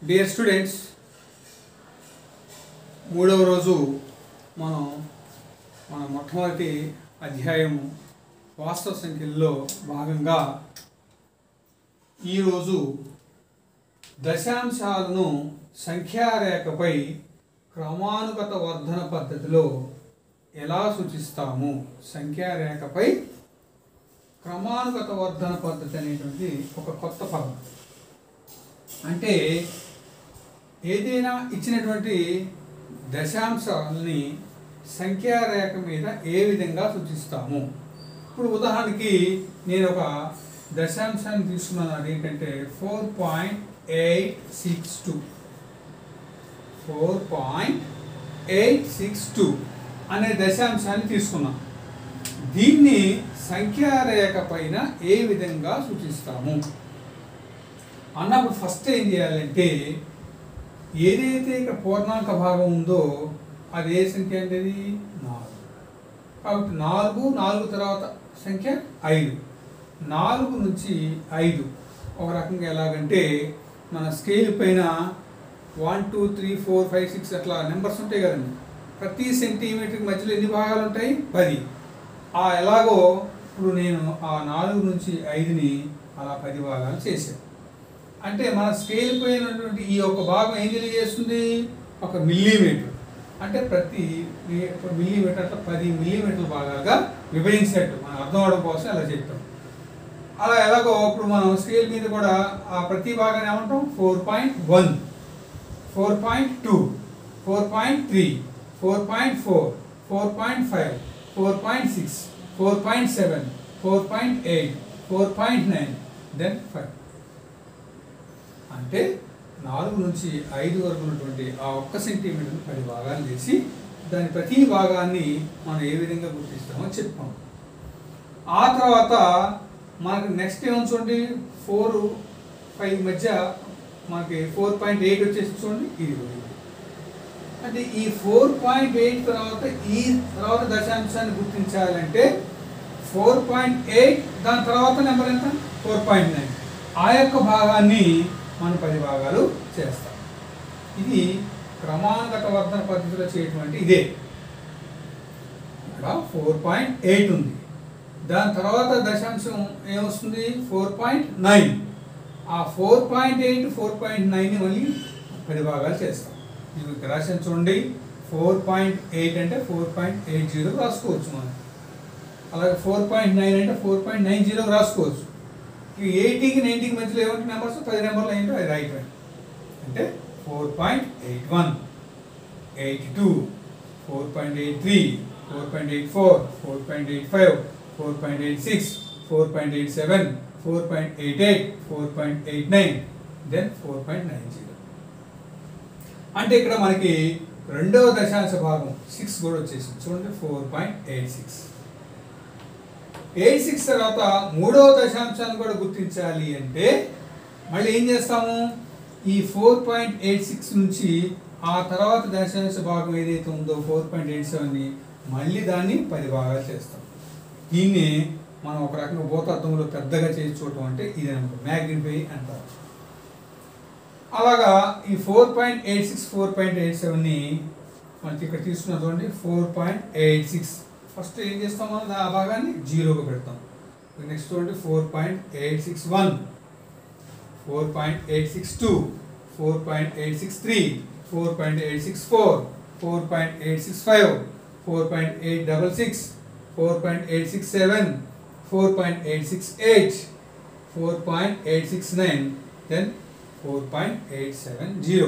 Dear students మూడవ రోజు మనం మన మొట్టమొదటి అధ్యాయం వాస్తవ సంఖ్యల్లో భాగంగా ఈరోజు దశాంశాలను సంఖ్యారేఖపై క్రమానుగత వర్ధన పద్ధతిలో ఎలా సూచిస్తాము సంఖ్యారేఖపై క్రమానుగత వర్ధన పద్ధతి అనేటువంటి ఒక కొత్త పదం అంటే ఏదైనా ఇచ్చినటువంటి దశాంశాలని సంఖ్యారేఖ మీద ఏ విధంగా సూచిస్తాము ఇప్పుడు ఉదాహరణకి నేను ఒక దశాంశాన్ని తీసుకున్నాను అదేంటంటే four point eight six two four point eight six two అనే దశాంశాన్ని తీసుకున్నాం దీన్ని సంఖ్యారేఖ పైన ఏ విధంగా సూచిస్తాము అన్నప్పుడు ఫస్ట్ ఏం చేయాలంటే ఏదైతే ఇక్కడ పూర్ణాంక భాగం ఉందో అది ఏ సంఖ్య అంటే అది నాలుగు కాబట్టి నాలుగు నాలుగు తర్వాత సంఖ్య ఐదు నాలుగు నుంచి ఐదు ఒక రకంగా ఎలాగంటే మన స్కేల్ పైన one two three four five six అట్లా నెంబర్స్ ఉంటాయి కదండి ప్రతి సెంటీమీటర్ మధ్యలో ఎన్ని భాగాలు ఉంటాయి పది ఆ ఎలాగో ఇప్పుడు నేను ఆ నాలుగు నుంచి ఐదుని అలా పది భాగాలు చేశాను అంటే మన స్కేల్ పోయినటువంటి ఈ యొక్క భాగం ఏం తెలియజేస్తుంది ఒక మిల్లీమీటర్ అంటే ప్రతి మిల్లీమీటర్ అట్లా పది మిల్లీమీటర్ల భాగాలుగా విభజించినట్టు మనం అర్థం అవడం కోసం అలా చెప్తాం అలా ఎలాగో ఇప్పుడు మనం స్కేల్ మీద కూడా ఆ ప్రతి భాగాన్ని ఏమంటాం four point one four point two four point three four point four four point five four point six four point seven four point eight four point nine then five అంటే నాలుగు నుంచి ఐదు వరకు ఉన్నటువంటి ఆ ఒక్క సెంటీమీటర్ పది భాగాలు చేసి దాని ప్రతి భాగాన్ని మనం ఏ విధంగా గుర్తిస్తామో చెప్పాం ఆ తర్వాత మనకు నెక్స్ట్ ఏమో చూడండి ఫోర్ ఫైవ్ మధ్య మనకి ఫోర్ పాయింట్ ఎయిట్ వచ్చేసి చూడండి ఇది కూడా ఇది. అంటే ఈ ఫోర్ పాయింట్ ఎయిట్ తర్వాత ఈ తర్వాత దశాంశాన్ని గుర్తించాలంటే ఫోర్ పాయింట్ ఎయిట్ దాని తర్వాత నెంబర్ ఎంత ఫోర్ పాయింట్ నైన్ ఆ యొక్క భాగాన్ని మనం పది భాగాలు చేస్తాం ఇది క్రమానుగత వర్ధన పద్ధతిలో చేయటువంటి ఇదే ఇక్కడ ఫోర్ పాయింట్ ఎయిట్ ఉంది దాని తర్వాత దశాంశం ఏమొస్తుంది ఫోర్ పాయింట్ నైన్ ఆ four point eight four point nine మళ్ళీ పది భాగాలు చేస్తాం ఇది ఇక్కడ రాశాను చూడండి ఫోర్ పాయింట్ ఎయిట్ అంటే ఫోర్ పాయింట్ ఎయిట్ జీరో రాసుకోవచ్చు మనం అలాగే ఫోర్ పాయింట్ నైన్ అంటే ఫోర్ పాయింట్ నైన్ జీరో రాసుకోవచ్చు ఈ ఎయిటీకి నైన్టీకి మధ్యలో ఏమంటే నెంబర్స్ పది నెంబర్లు ఏంటో అది రైట్ వన్ అంటే four point eight one eight two four point eight three four point eight four four point eight five four point eight six four point eight seven four point eight eight four point eight nine then four point nine zero అంటే ఇక్కడ మనకి రెండవ దశాంశ భాగం six కూడా వచ్చేసింది చూడండి four point eight six eight six తర్వాత మూడవ దశాంశాన్ని కూడా గుర్తించాలి అంటే మళ్ళీ ఏం చేస్తాము ఈ ఫోర్ పాయింట్ ఎయిట్ సిక్స్ నుంచి ఆ తర్వాత దశాంశ భాగం ఏదైతే ఉందో ఫోర్ పాయింట్ ఎయిట్ సెవెన్ని మళ్ళీ దాన్ని పది భాగాలు చేస్తాం దీన్ని మనం ఒక రకంగా భూతత్వంలో పెద్దగా చేసి చూడటం అంటే ఇది అనమాట మ్యాగ్నిఫై అంటారు అలాగా ఈ four point eight six four point eight సెవెన్ని మనకి ఇక్కడ తీసుకున్న చూడండి four point eight six first ఏం చేస్తాం మనం ఆ భాగాన్ని జీరోగా పెడతాం నెక్స్ట్ చూడండి four point eight six one four point eight six two four point eight six three four point eight six four four point eight six five four point eight double six four point eight six seven four point eight six eight four point eight six nine then four point eight seven zero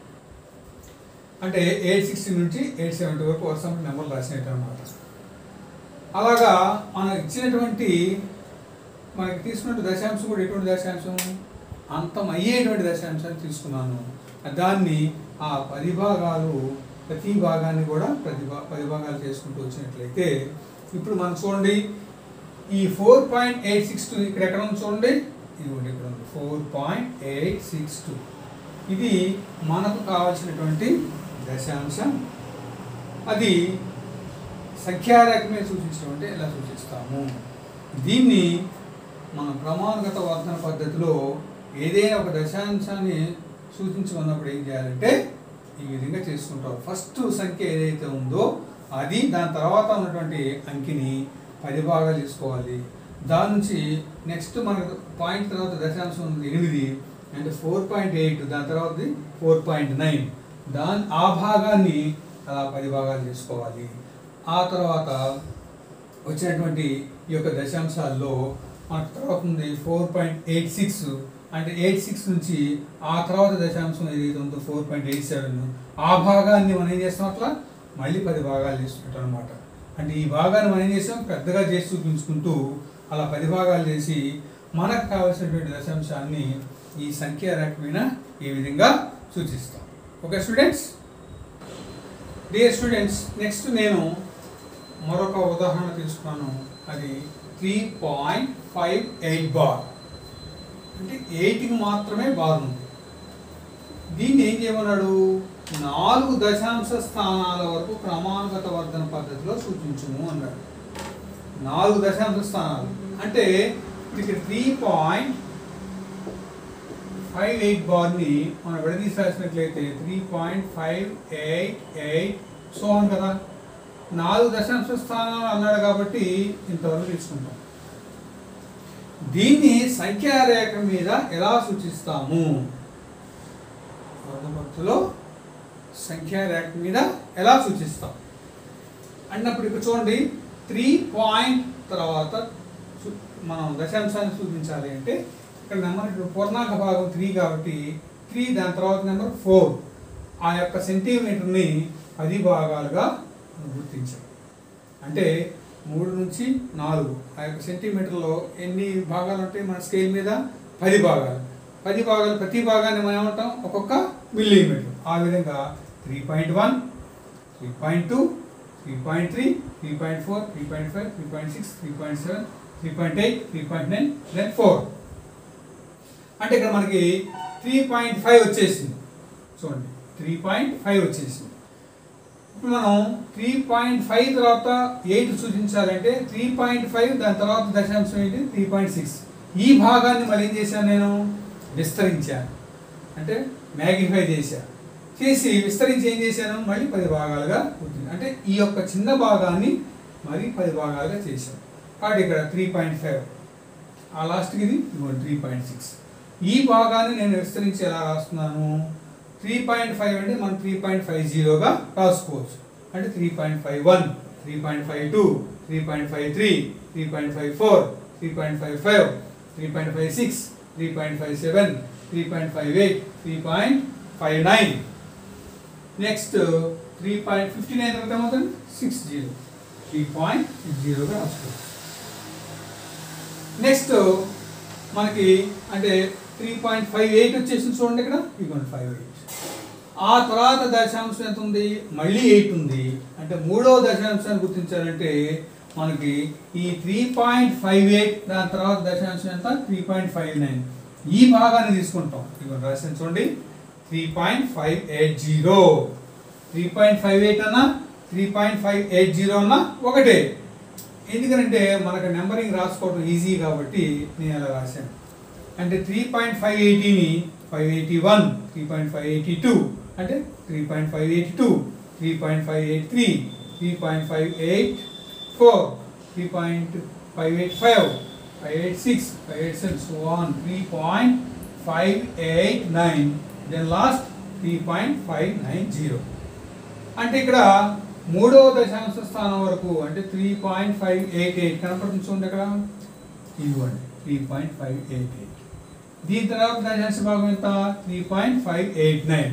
అంటే eight sixty నుంచి eight seventy వరకు వరుస నెంబర్లు రాసినట్టు అనమాట అలాగా మనం ఇచ్చినటువంటి మనకి తీసుకున్న దశాంశం కూడా ఎటువంటి దశాంశం అంతం అయ్యేటువంటి దశాంశాన్ని తీసుకున్నాను దాన్ని ఆ పది భాగాలు ప్రతి భాగాన్ని కూడా ప్రతి భా- పది భాగాలు చేసుకుంటూ వచ్చినట్లయితే ఇప్పుడు మనం చూడండి ఈ four point eight six two ఇక్కడ ఎక్కడ ఉంది చూడండి ఇదిగోండి ఇక్కడ ఉంది four point eight six two ఇది మనకు కావాల్సినటువంటి దశాంశం అది సంఖ్యారేఖమే సూచించడం అంటే ఎలా సూచిస్తాము దీన్ని మనం క్రమానుగత వర్ధన పద్ధతిలో ఏదైనా ఒక దశాంశాన్ని సూచించమన్నప్పుడు ఏం చేయాలంటే ఈ విధంగా చేసుకుంటారు ఫస్ట్ సంఖ్య ఏదైతే ఉందో అది దాని తర్వాత ఉన్నటువంటి అంకిని పది భాగాలు తీసుకోవాలి దాని నుంచి నెక్స్ట్ మనకు పాయింట్ తర్వాత దశాంశం ఉంది ఎనిమిది అండ్ ఫోర్ పాయింట్ ఎయిట్ దాని తర్వాత ఫోర్ పాయింట్ నైన్ దాని ఆ భాగాన్ని అలా పది భాగాలు చేసుకోవాలి ఆ తర్వాత వచ్చినటువంటి ఈ యొక్క దశాంశాల్లో మనకు తర్వాత ఉంది ఫోర్ పాయింట్ ఎయిట్ సిక్స్ అంటే ఎయిట్ సిక్స్ నుంచి ఆ తర్వాత దశాంశం ఏదైతే ఉందో ఫోర్ పాయింట్ ఎయిట్ సెవెన్ ఆ భాగాన్ని మనం ఏం చేస్తాం అట్లా మళ్ళీ పది భాగాలు చేసుకుంటాం అనమాట అంటే ఈ భాగాన్ని మనం ఏం చేస్తాం పెద్దగా చేసి చూపించుకుంటూ అలా పది భాగాలు చేసి మనకు కావాల్సినటువంటి దశాంశాన్ని ఈ సంఖ్యా రేఖ మీద ఈ విధంగా సూచిస్తాం okay students dear students next నేను మరొక ఉదాహరణ తీసుకున్నాను అది three point five eight bar అంటే ఎయిట్కి మాత్రమే బార్ ఉంది దీన్ని ఏం చేయమన్నాడు నాలుగు దశాంశ స్థానాల వరకు క్రమానుగత వర్ధన పద్ధతిలో సూచించుము అన్నాడు నాలుగు దశాంశ స్థానాలు అంటే ఇక్కడ త్రీ పాయింట్ ఫైవ్ ఎయిట్ బార్ని మనం విడదీసి రాసినట్లయితే three point five eight eight so అని కదా నాలుగు దశాంశ స్థానాలు అన్నాడు కాబట్టి ఇంతవరకు తీసుకుంటాం దీన్ని సంఖ్యారేఖ మీద ఎలా సూచిస్తాము వర్గపత్తులో సంఖ్యారేఖ మీద ఎలా సూచిస్తాం అన్నప్పుడు ఇక్కడ చూడండి త్రీ పాయింట్ తర్వాత సు- మనం దశాంశాన్ని సూచించాలి అంటే ఇక్కడ నెంబర్ ఇప్పుడు పూర్ణాంక భాగం త్రీ కాబట్టి త్రీ దాని తర్వాత నెంబర్ ఫోర్ ఆ యొక్క సెంటీమీటర్ని పది భాగాలుగా మనం గుర్తించాం అంటే మూడు నుంచి నాలుగు ఆ యొక్క సెంటీమీటర్లో ఎన్ని భాగాలు ఉంటాయి మన స్కేల్ మీద పది భాగాలు పది భాగాలు ప్రతి భాగాన్ని మనం ఏమంటాం ఒక్కొక్క మిల్లీమీటర్ ఆ విధంగా three point one three point two three point three three point four three point five three point six three point seven three point eight three point nine then four అంటే ఇక్కడ మనకి త్రీ పాయింట్ ఫైవ్ వచ్చేసింది చూడండి three point five వచ్చేసింది ఇప్పుడు మనం three point five తర్వాత eight సూచించాలంటే త్రీ పాయింట్ ఫైవ్ దాని తర్వాత దశాంశం ఏంటి త్రీ పాయింట్ సిక్స్ ఈ భాగాన్ని మళ్ళీ ఏం చేశాను నేను విస్తరించాను అంటే మ్యాగ్నిఫై చేశాను చేసి విస్తరించి ఏం చేశాను మళ్ళీ పది భాగాలుగా ఉంటుంది అంటే ఈ యొక్క చిన్న భాగాన్ని మరి పది భాగాలుగా చేశాను కాబట్టి ఇక్కడ త్రీ పాయింట్ ఫైవ్ ఆ లాస్ట్కి ఇది త్రీ పాయింట్ సిక్స్ ఈ భాగాన్ని నేను విస్తరించి ఎలా రాస్తున్నాను త్రీ పాయింట్ ఫైవ్ అంటే మనం త్రీ పాయింట్ ఫైవ్ జీరోగా రాసుకోవచ్చు అంటే three point five one three point five two three point five three three point five four three point five five three point five six three point five seven three point five eight three point five nine next three point fifty nine తర్వాత ఏమవుతుంది six zero three point six జీరోగా రాసుకోవచ్చు next మనకి అంటే three point five eight వచ్చేసింది చూడండి ఇక్కడ three point five eight ఆ తర్వాత దశాంశం ఎంత ఉంది మళ్ళీ ఎయిట్ ఉంది అంటే మూడో దశాంశాన్ని గుర్తించాలంటే మనకి ఈ త్రీ పాయింట్ ఫైవ్ ఎయిట్ దాని తర్వాత దశాంశం ఎంత త్రీ పాయింట్ ఫైవ్ నైన్ ఈ భాగాన్ని తీసుకుంటాం ఇవ్వండి రాసింది చూడండి three point five eight zero three point five eight అన్నా three point five eight zero అన్నా ఒకటే ఎందుకంటే మనకు నెంబరింగ్ రాసుకోవడం ఈజీ కాబట్టి నేను అలా రాశాను అంటే త్రీ పాయింట్ ఫైవ్ ఎయిటీని five eighty one three point five eighty two అంటే three point five eighty two three point five eight three three point five eight four three point five eight five five eight six five eight seven so on three point five eight nine then last three point five nine zero అంటే ఇక్కడ మూడవ దశాంశ స్థానం వరకు అంటే three point five eight eight కనపడుతుంది చూడండి ఇక్కడ ఇవ్వండి three point five eight eight దీని తర్వాత దశాంశ భాగం ఎంత three point five eight nine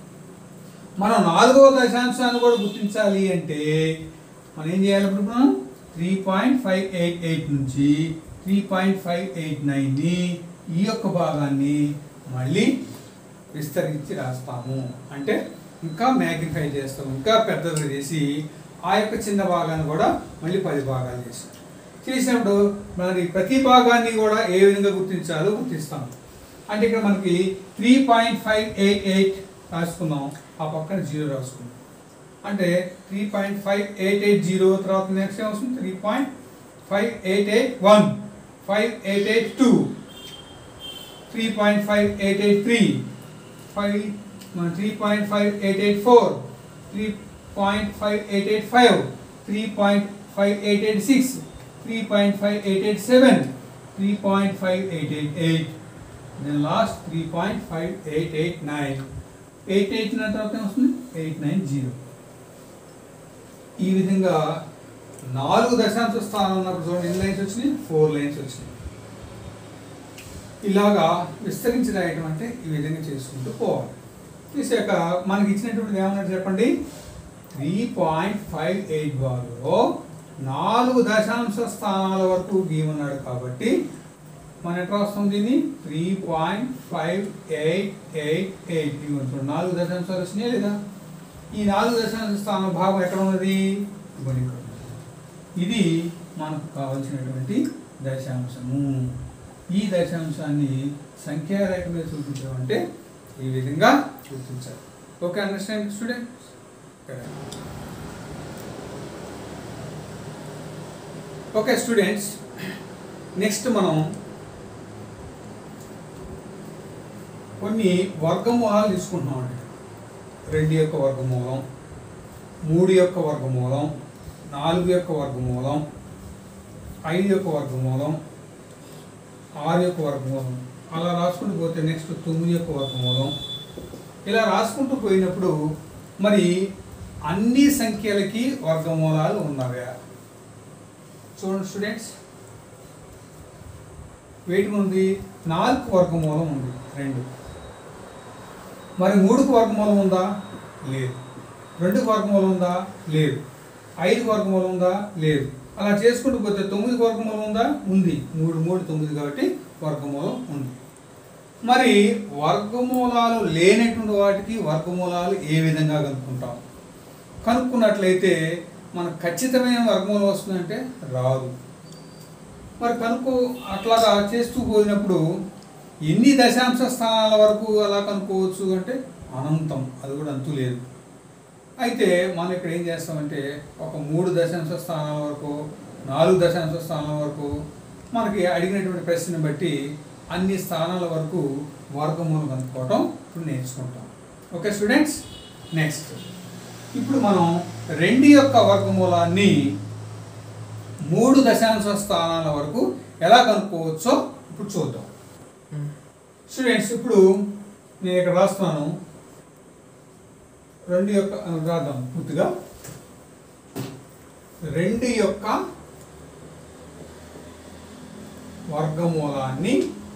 మనం నాలుగవ దశాంశాన్ని కూడా గుర్తించాలి అంటే మనం ఏం చేయాలి ఇప్పుడు మనం three point five eight eight నుంచి త్రీ పాయింట్ ఫైవ్ ఎయిట్ నైన్ని ఈ యొక్క భాగాన్ని మళ్ళీ విస్తరించి రాస్తాము అంటే ఇంకా మ్యాగ్నిఫై చేస్తాము ఇంకా పెద్దది చేసి ఆ యొక్క చిన్న భాగాన్ని కూడా మళ్ళీ పది భాగాలు చేస్తాం చేసినప్పుడు మరి ప్రతి భాగాన్ని కూడా ఏ విధంగా గుర్తించాలో గుర్తిస్తాం అంటే ఇక్కడ మనకి three point five eight eight రాసుకుందాం ఆ పక్కన జీరో రాసుకుందాం అంటే three point five eight eight zero తర్వాత నెక్స్ట్ ఏమొస్తుంది three point five eight eight one five eight eight two three point five eight eight three five three point five eight eight four three point five eight eight five three point five eight eight six three point five eight eight seven three point five eight eight eight then last three point five eight eight nine eight eight nine తర్వాత ఏమొస్తుంది eight nine zero ఈ విధంగా నాలుగు దశాంశ స్థానం ఉన్నప్పుడు చూడండి ఎన్ని లైన్స్ వచ్చినాయి ఫోర్ లైన్స్ వచ్చినాయి ఇలాగా విస్తరించి రాయటం అంటే ఈ విధంగా చేసుకుంటూ పోవాలి చేశాక మనకి ఇచ్చినటువంటిది ఏమన్నట్టు చెప్పండి త్రీ పాయింట్ ఫైవ్ ఎయిట్ బార్లో నాలుగు దశాంశ స్థానాల వరకు గీమన్నాడు కాబట్టి మన ఎట్లా వస్తుంది దీన్ని three point five eight eight eight చూడండి నాలుగు దశాంశాలు వచ్చినాయి లేదా ఈ నాలుగు దశాంశ స్థానం భాగం ఎక్కడ ఉన్నది ఇదిగోండి ఇక్కడ ఉన్నది. ఇది మనకు కావలసినటువంటి దశాంశము ఈ దశాంశాన్ని సంఖ్యారేఖ మీద చూపించమంటే ఈ విధంగా చూపించాలి okay understand student okay students next మనం కొన్ని వర్గమూలాలు తీసుకుంటున్నామండి రెండు యొక్క వర్గమూలం మూడు యొక్క వర్గమూలం నాలుగు యొక్క వర్గమూలం ఐదు యొక్క వర్గమూలం ఆరు యొక్క వర్గమూలం అలా రాసుకుంటూ పోతే నెక్స్ట్ తొమ్మిది యొక్క వర్గమూలం ఇలా రాసుకుంటూ పోయినప్పుడు మరి అన్ని సంఖ్యలకి వర్గమూలాలు ఉన్నవా చూడండి స్టూడెంట్స్ వేటి ఉంది నాలుగు వర్గమూలం ఉంది రెండు మరి మూడుకు వర్గమూలం ఉందా లేదు రెండుకు వర్గమూలం ఉందా లేదు ఐదు వర్గమూలం ఉందా లేదు అలా చేసుకుంటూ పోతే తొమ్మిది వర్గమూలం ఉందా ఉంది మూడు మూడు తొమ్మిది కాబట్టి వర్గమూలం ఉంది మరి వర్గమూలాలు లేనటువంటి వాటికి వర్గమూలాలు ఏ విధంగా కనుక్కుంటాం కనుక్కున్నట్లయితే మనకు ఖచ్చితమైన వర్గమూలం వస్తుందంటే రాదు మరి కనుక్కో అట్లాగా చేస్తూ పోయినప్పుడు ఎన్ని దశాంశ స్థానాల వరకు అలా కనుక్కోవచ్చు అంటే అనంతం అది కూడా అంతు లేదు అయితే మనం ఇక్కడ ఏం చేస్తామంటే ఒక మూడు దశాంశ స్థానాల వరకు నాలుగు దశాంశ స్థానాల వరకు మనకి అడిగినటువంటి ప్రశ్నని బట్టి అన్ని స్థానాల వరకు వర్గమూలం కనుక్కోవటం ఇప్పుడు నేర్చుకుంటాం ఓకే స్టూడెంట్స్ నెక్స్ట్ ఇప్పుడు మనం రెండు యొక్క వర్గమూలాన్ని మూడు దశాంశ స్థానాల వరకు ఎలా కనుక్కోవచ్చో ఇప్పుడు చూద్దాం స్టూడెంట్స్ ఇప్పుడు నేను ఇక్కడ రాస్తున్నాను రెండు యొక్క ఆ, రాద్దాం పూర్తిగా రెండు యొక్క వర్గమూలాన్ని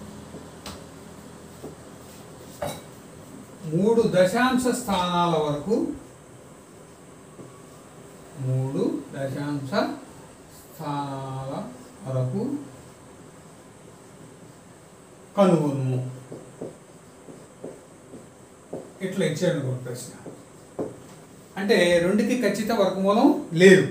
మూడు దశాంశ స్థానాల వరకు మూడు దశాంశ స్థానాల వరకు కనుగొను ఇట్లా ఇచ్చాడు ఒక ప్రశ్న అంటే రెండుకి ఖచ్చిత వర్గమూలం లేదు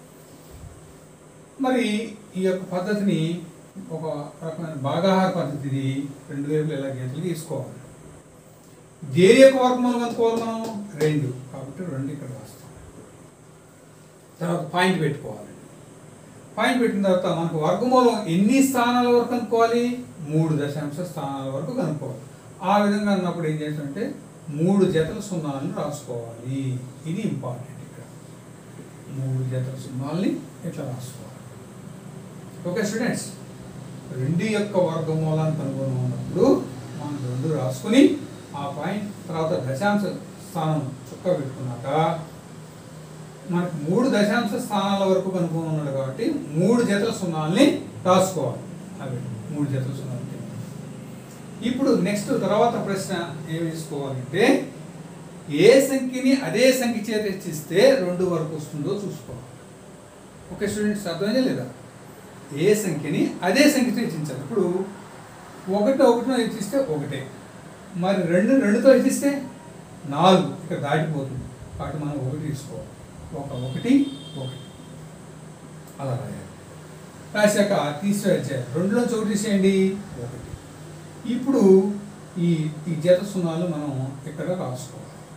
మరి ఈ యొక్క పద్ధతిని ఒక రకమైన భాగాహార పద్ధతి ఇది రెండు వైపులు ఇలా గీతలు తీసుకోవాలి దేని యొక్క వర్గమూలం కనుక్కోవాలి మనం రెండు కాబట్టి రెండు ఇక్కడ రాస్తాం తర్వాత పాయింట్ పెట్టుకోవాలి పాయింట్ పెట్టిన తర్వాత మనకు వర్గమూలం ఎన్ని స్థానాల వరకు కనుక్కోవాలి మూడు దశాంశ స్థానాల వరకు కనుక్కోవాలి ఆ విధంగా అన్నప్పుడు ఏం చేస్తామంటే మూడు జతల సున్నాలను రాసుకోవాలి ఇది ఇంపార్టెంట్ ఇక్కడ మూడు జతల సున్నాల్ని ఇట్లా రాసుకోవాలి ఓకే స్టూడెంట్స్ రెండు యొక్క వర్గమూలాన్ని కనుగొన్నప్పుడు మనం రెండు రాసుకుని ఆ పాయింట్ తర్వాత దశాంశ స్థానం చుక్క పెట్టుకున్నాక మనకు మూడు దశాంశ స్థానాల వరకు కనుక్కొని ఉన్నాడు కాబట్టి మూడు జతల సున్నాల్ని రాసుకోవాలి అవి మూడు జతల సున్నాలు ఇప్పుడు నెక్స్ట్ తర్వాత ప్రశ్న ఏం వేసుకోవాలంటే ఏ సంఖ్యని అదే సంఖ్య చేత హెచ్చిస్తే రెండు వరకు వస్తుందో చూసుకోవాలి ఓకే స్టూడెంట్స్ అర్థమైందా లేదా ఏ సంఖ్యని అదే సంఖ్యతో హెచ్చించాలి ఇప్పుడు ఒకటి ఒకటితో హెచ్చిస్తే ఒకటే మరి రెండు రెండుతో హెచ్చిస్తే నాలుగు ఇక్కడ దాటిపోతుంది కాబట్టి మనం ఒకటి తీసుకోవాలి ఒక ఒకటి ఒకటి అలా రాయాలి రాశాక తీసివేయాలి రెండులోంచి ఒకటి తీసేయండి ఒకటి ఇప్పుడు ఈ ఈ జత సున్నాలు మనం ఇక్కడ రాసుకోవాలి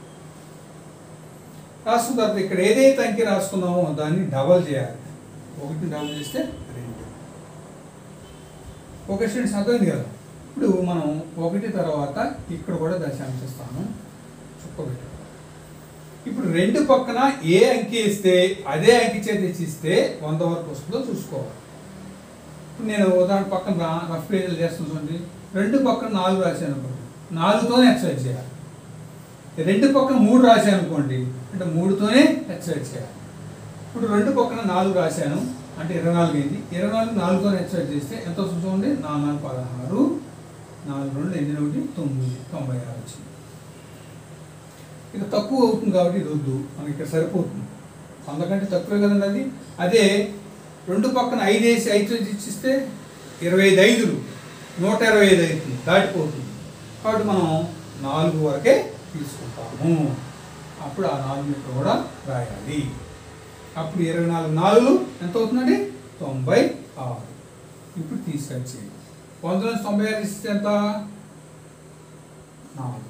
రాసుకున్న తర్వాత ఇక్కడ ఏదైతే అంకె రాసుకున్నామో దాన్ని డబల్ చేయాలి ఒకటిని డబల్ చేస్తే రెండు ఓకే స్టూడెంట్స్ అర్థమైంది కదా ఇప్పుడు మనం ఒకటి తర్వాత ఇక్కడ కూడా దశాంశ స్థానం చుక్క పెట్టాం ఇప్పుడు రెండు పక్కన ఏ అంకి ఇస్తే అదే అంకి చేత ఇచ్చిస్తే వంద వరకు వస్తుందో చూసుకోవాలి ఇప్పుడు నేను ఉదాహరణ పక్కన రా- రఫ్ పేజీలు చేస్తాను చూడండి రెండు పక్కన నాలుగు రాశాను అనుకోండి నాలుగుతోనే ఎక్సర్సైజ్ చేయాలి రెండు పక్కన మూడు రాశాను అనుకోండి అంటే మూడుతోనే ఎక్సర్సైజ్ చేయాలి ఇప్పుడు రెండు పక్కన నాలుగు రాశాను అంటే ఇరవై నాలుగు అయింది ఇరవై నాలుగు నాలుగుతోనే ఎక్సర్సైజ్ చేస్తే ఎంత వస్తుంది చూడండి నాలుగు నాలుగు పదహారు నాలుగు రెండు ఎనిమిది ఒకటి తొమ్మిది తొంభై ఆరు వచ్చింది ఇక తక్కువ అవుతుంది కాబట్టి ఇది వద్దు మనకి ఇక్కడ సరిపోతుంది అంతకంటే తక్కువే కదండి అది అదే రెండు పక్కన ఐదు వేసి ఐదు ఇచ్చిస్తే ఇరవై ఐదు ఐదులు నూట ఇరవై ఐదు అవుతుంది దాటిపోతుంది కాబట్టి మనం నాలుగు వరకే తీసుకుంటాము అప్పుడు ఆ నాలుగు ఇక్కడ కూడా రాయాలి అప్పుడు ఇరవై నాలుగు నాలుగు ఎంత అవుతుందండి తొంభై ఆరు ఇప్పుడు తీసుకొచ్చేయండి వంద నుంచి తొంభై ఆరు ఇస్తే ఎంత నాలుగు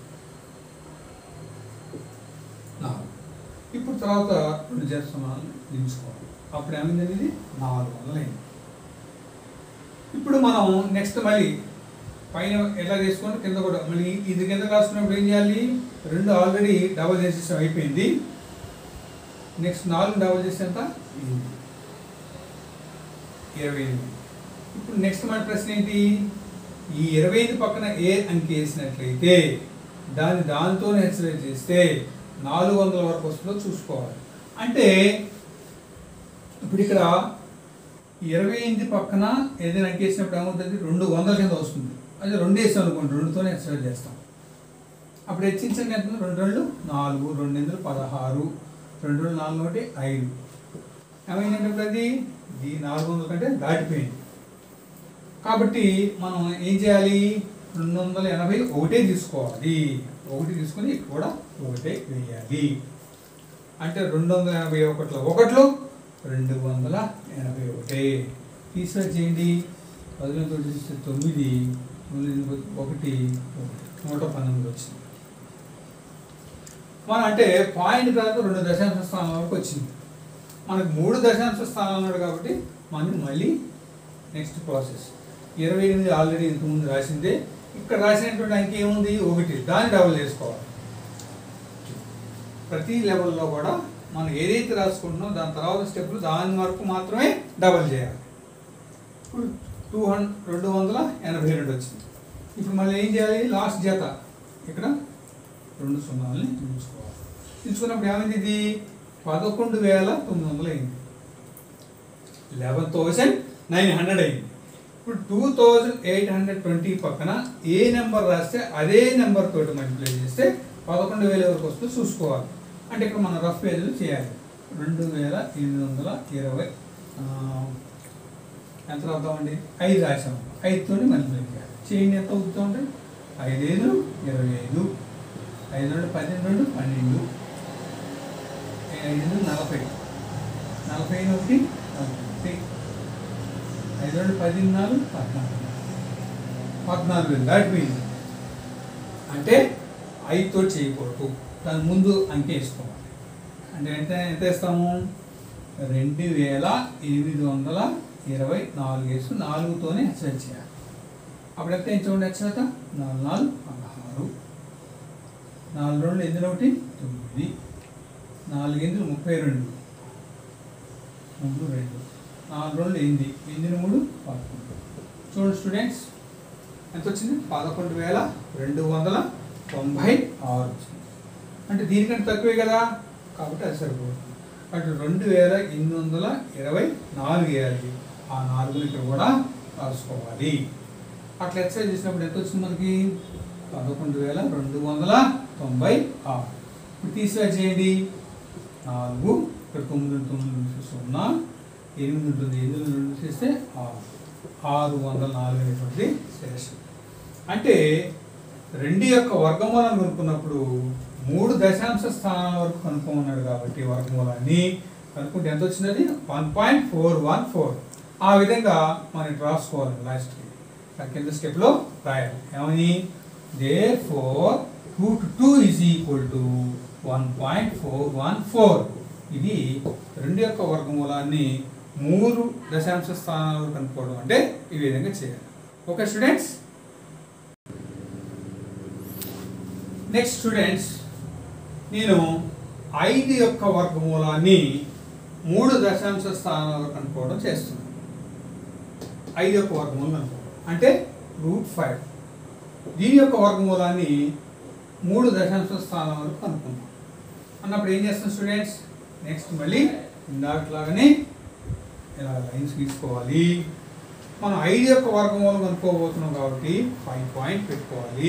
నాలుగు ఇప్పుడు తర్వాత రెండు చేస్తున్నాను దించుకోవాలి అప్పుడు ఏమైంది ఇది నాలుగు వందలు అయింది ఇప్పుడు మనం నెక్స్ట్ మళ్ళీ పైన ఎలా చేసుకుంటే కింద కూడా మళ్ళీ ఇది కింద రాసుకున్నప్పుడు ఏం చేయాలి రెండు ఆల్రెడీ డబల్ చేసేసాం అయిపోయింది నెక్స్ట్ నాలుగు డబల్ చేస్తే ఎంత ఎనిమిది. ఇరవై ఎనిమిది ఇప్పుడు నెక్స్ట్ మన ప్రశ్న ఏంటి ఈ ఇరవై ఐదు పక్కన ఏ అంకి వేసినట్లయితే దాన్ని దానితోనే హెచ్చరిక చేస్తే నాలుగు వందల వరకు వస్తుందో చూసుకోవాలి అంటే ఇప్పుడు ఇక్కడ ఇరవై ఎనిమిది పక్కన ఏదైనా అంకి వేసినప్పుడు ఏమవుతుంది రెండు వందల కింద వస్తుంది అదే రెండు వేసాం అనుకోండి రెండుతోనే హెచ్చరిక చేస్తాం అప్పుడు హెచ్చించండి ఎంత రెండు రెండు నాలుగు రెండు ఎనిమిది పదహారు రెండు రెండు నాలుగు ఒకటి ఐదు ఏమైందంటే ఇప్పుడు అది ఈ నాలుగు వందల కంటే దాటిపోయింది కాబట్టి మనం ఏం చేయాలి రెండు వందల ఎనభై ఒకటే తీసుకోవాలి ఒకటి తీసుకొని ఇక్కడ కూడా ఒకటే వేయాలి అంటే రెండు వందల ఎనభై ఒకటిలో ఒకటిలో రెండు వందల ఎనభై ఒకటి తీసివేట్ చేయండి పదిహేను తోటి తీస్తే తొమ్మిది తొమ్మిది ఎనిమిది ఒకటి ఒకటి నూట పంతొమ్మిది వచ్చింది మనం అంటే పాయింట్ తర్వాత రెండు దశాంశ స్థానం వరకు వచ్చింది మనకు మూడు దశాంశ స్థానాలు ఉన్నాడు కాబట్టి మనం మళ్ళీ నెక్స్ట్ ప్రాసెస్ ఇరవై ఎనిమిది ఆల్రెడీ ఇంతకుముందు రాసిందే ఇక్కడ రాసినటువంటి అంకె ఏముంది ఒకటి దాన్ని డబుల్ చేసుకోవాలి ప్రతి లెవెల్లో కూడా మనం ఏదైతే రాసుకుంటున్నామో దాని తర్వాత స్టెప్లు దాని వరకు మాత్రమే డబల్ చేయాలి ఇప్పుడు టూ హండ్రెడ్ రెండు వందల ఎనభై రెండు వచ్చింది ఇప్పుడు మళ్ళీ ఏం చేయాలి లాస్ట్ జత ఇక్కడ రెండు సున్నాలని తీసుకోవాలి తీసుకున్నప్పుడు ఏమైంది ఇది పదకొండు వేల తొమ్మిది వందలు అయింది లెవెన్ థౌసండ్ నైన్ హండ్రెడ్ అయింది ఇప్పుడు two thousand eight hundred twenty పక్కన ఏ నెంబర్ రాస్తే అదే నెంబర్ తోటి మల్టిప్లై చేస్తే పదకొండు వేల వరకు వస్తే చూసుకోవాలి అంటే ఇక్కడ మనం రఫ్ పేజీలు చేయాలి రెండు వేల ఎనిమిది వందల ఇరవై ఆ, ఎంత రాద్దామండి ఐదు రాసాము ఐదుతో మల్టిప్లై చేయాలి చేయండి ఎంత అవుతుందంటే ఐదు ఐదు ఇరవై ఐదు ఐదు రెండు పన్నెండు రెండు పన్నెండు ఐదు నలభై నలభై ఒకటి నలభై ఐదు రెండు పదినాలుగు పద్నాలుగు పద్నాలుగు వేలు దాటిపోయింది అంటే ఐదుతో చేయకూడదు దాని ముందు అంకె వేసుకోవాలి అంటే ఎంత ఎంత వేస్తాము రెండు వేల ఎనిమిది వందల ఇరవై నాలుగు వేసు నాలుగుతోనే హెచ్చరిక చేయాలి అప్పుడు ఎంత ఏం చూడండి హెచ్చరిక నాలుగు నాలుగు పదహారు నాలుగు రెండు ఎనిమిది ఒకటి తొమ్మిది నాలుగు ఎనిమిది ముప్పై రెండు మూడు రెండు నాలుగు రెండు ఎనిమిది ఎనిమిది మూడు పదకొండు చూడండి స్టూడెంట్స్ ఎంత వచ్చింది పదకొండు వేల రెండు వందల తొంభై ఆరు వచ్చింది అంటే దీనికంటే తక్కువే కదా కాబట్టి అది సరిపోతుంది అటు రెండు వేల ఎనిమిది వందల ఇరవై నాలుగు వేయాలి ఆ నాలుగుని ఇక్కడ కూడా రాసుకోవాలి అట్లా ఎక్సర్సైజ్ చేసినప్పుడు ఎంత వచ్చింది మనకి పదకొండు వేల రెండు వందల తొంభై ఆరు ఇప్పుడు తీసివేట్ చేయండి నాలుగు ఇక్కడ తొమ్మిది తొమ్మిది నుంచి సున్నా ఎనిమిది ఉంటుంది ఎనిమిది రెండు చేస్తే ఆరు ఆరు వందల నాలుగు అనేటువంటి శేషం అంటే రెండు యొక్క వర్గమూలాన్ని కనుక్కున్నప్పుడు మూడు దశాంశ స్థానాల వరకు కనుక్కోమన్నాడు కాబట్టి వర్గమూలాన్ని కనుక్కుంటే ఎంత వచ్చింది అది one point four one four ఆ విధంగా మనం ఇటు రాసుకోవాలి లాస్ట్కి ఆ కింద స్టెప్లో రాయాలి ఏమని they four two to two is equal to one point four one four ఇది రెండు యొక్క వర్గమూలాన్ని మూడు దశాంశ స్థానాల వరకు కనుక్కోవడం అంటే ఈ విధంగా చేయాలి ఓకే స్టూడెంట్స్ నెక్స్ట్ స్టూడెంట్స్ నేను ఐదు యొక్క వర్గమూలాన్ని మూడు దశాంశ స్థానాలు కనుక్కోవడం చేస్తున్నాను ఐదు యొక్క వర్గమూలం కనుక్కోవడం అంటే రూట్ ఫైవ్ దీని యొక్క వర్గమూలాన్ని మూడు దశాంశ స్థానం వరకు కనుక్కుందాం అన్నప్పుడు ఏం చేస్తాం స్టూడెంట్స్ నెక్స్ట్ మళ్ళీ ఇందాకలాగానే ఇలా లైన్స్ తీసుకోవాలి మనం ఐదు యొక్క వర్గమూలం కనుక్కోబోతున్నాం కాబట్టి ఫైవ్ పాయింట్ పెట్టుకోవాలి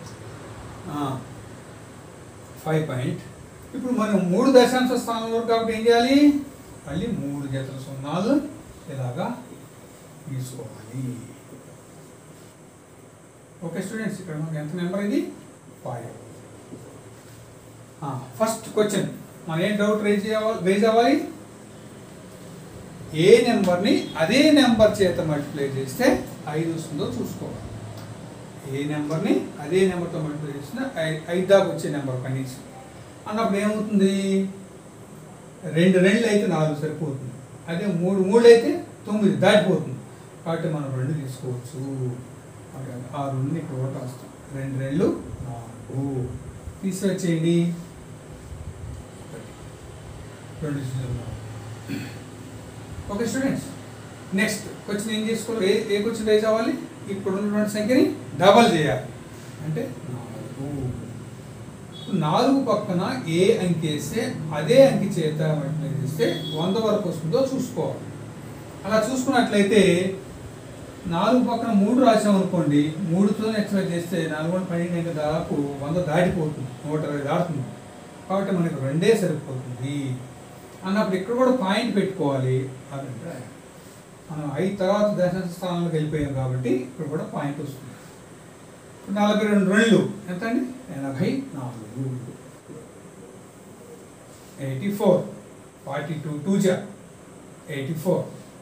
ఫైవ్ పాయింట్ ఇప్పుడు మనం మూడు దశాంశ స్థానం వరకు కాబట్టి ఏం చేయాలి మళ్ళీ మూడు జతల సున్నాలు ఇలాగా తీసుకోవాలి ఓకే స్టూడెంట్స్ ఇక్కడ మనకి ఎంత నెంబర్ ఇది ఫైవ్ ఫస్ట్ క్వశ్చన్ మనం ఏం డౌట్ రేజ్ చేయాలి రేజ్ అవ్వాలి ఏ నెంబర్ని అదే నెంబర్ చేత మల్టిప్లై చేస్తే ఐదు వస్తుందో చూసుకోవాలి ఏ నెంబర్ని అదే నెంబర్తో మల్టిప్లై చేస్తే ఐ- ఐదు దాకా వచ్చే నెంబర్ కనీసం అన్నప్పుడు ఏమవుతుంది రెండు రెండు అయితే నాలుగు సరిపోతుంది అదే మూడు మూడు అయితే తొమ్మిది దాటిపోతుంది కాబట్టి మనం రెండు తీసుకోవచ్చు ఓకే, ఆ రెండు ఇక్కడ కూడా రాస్తాం రెండు రెండు నాలుగు తీసివచ్చేయండి రెండు సున్నాలు. ఓకే స్టూడెంట్స్ నెక్స్ట్ క్వశ్చన్ ఏం చేసుకోవాలి ఏ ఏ క్వశ్చన్ రైజ్ అవ్వాలి ఇప్పుడు ఉన్నటువంటి సంఖ్యని డబల్ చేయాలి అంటే నాలుగు నాలుగు పక్కన ఏ అంకి వేస్తే అదే అంకి చేత మల్టిప్లై చేస్తే వంద వరకు వస్తుందో చూసుకోవాలి అలా చూసుకున్నట్లయితే నాలుగు పక్కన మూడు రాసాం అనుకోండి మూడుతో ఎక్స్ప్లెయిన్ చేస్తే నాలుగు వందల పన్నెండు ఇంకా దాదాపు వంద దాటిపోతుంది నూట ఇరవై దాటుతుంది కాబట్టి మనకు రెండే సరిపోతుంది అన్నప్పుడు ఇక్కడ కూడా పాయింట్ పెట్టుకోవాలి అదంటే మనం ఐదు తర్వాత దశాంశ స్థానంలోకి వెళ్ళిపోయాం కాబట్టి ఇక్కడ కూడా పాయింట్ వస్తుంది ఇప్పుడు నలభై రెండు రెండు ఎంత అండి ఎనభై నాలుగు eighty four forty two two జా ఎయిటీ ఫోర్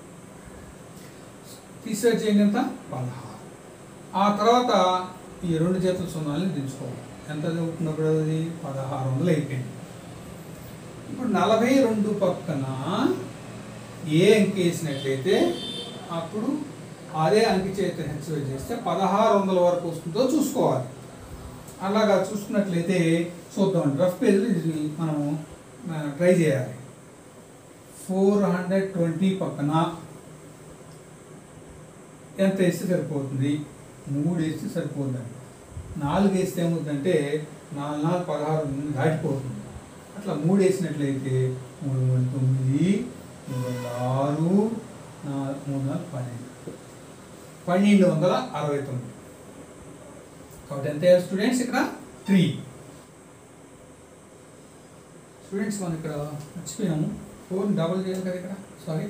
తీసేసేయండి ఎంత పదహారు ఆ తర్వాత ఈ రెండు చేతుల సున్నాలని దించుకోవాలి ఎంత చదువుతున్నప్పుడు అది పదహారు వందలు అయిపోయింది ఇప్పుడు నలభై రెండు పక్కన ఏ అంకి వేసినట్లయితే అప్పుడు అదే అంకి చేత హెచ్చరిక చేస్తే పదహారు వందల వరకు వస్తుందో చూసుకోవాలి అలాగా చూసుకున్నట్లయితే చూద్దాం రఫ్ పేజ్లో ఇది మనం ట్రై చేయాలి ఫోర్ హండ్రెడ్ ట్వంటీ పక్కన ఎంత వేస్తే సరిపోతుంది మూడు వేస్తే సరిపోతుందండి నాలుగు వేస్తే ఏమవుతుందంటే నాలుగు నాలుగు పదహారు నుండి దాటిపోతుంది అట్లా మూడు వేసినట్లయితే మూడు మూడు తొమ్మిది మూడు వందల ఆరు నాలుగు మూడు నాలుగు పన్నెండు పన్నెండు వందల అరవై తొమ్మిది కాబట్టి ఎంత స్టూడెంట్స్ ఇక్కడ త్రీ స్టూడెంట్స్ మనం ఇక్కడ మర్చిపోయాము ఫోర్ డబల్ చేయాలి కదా ఇక్కడ సారీ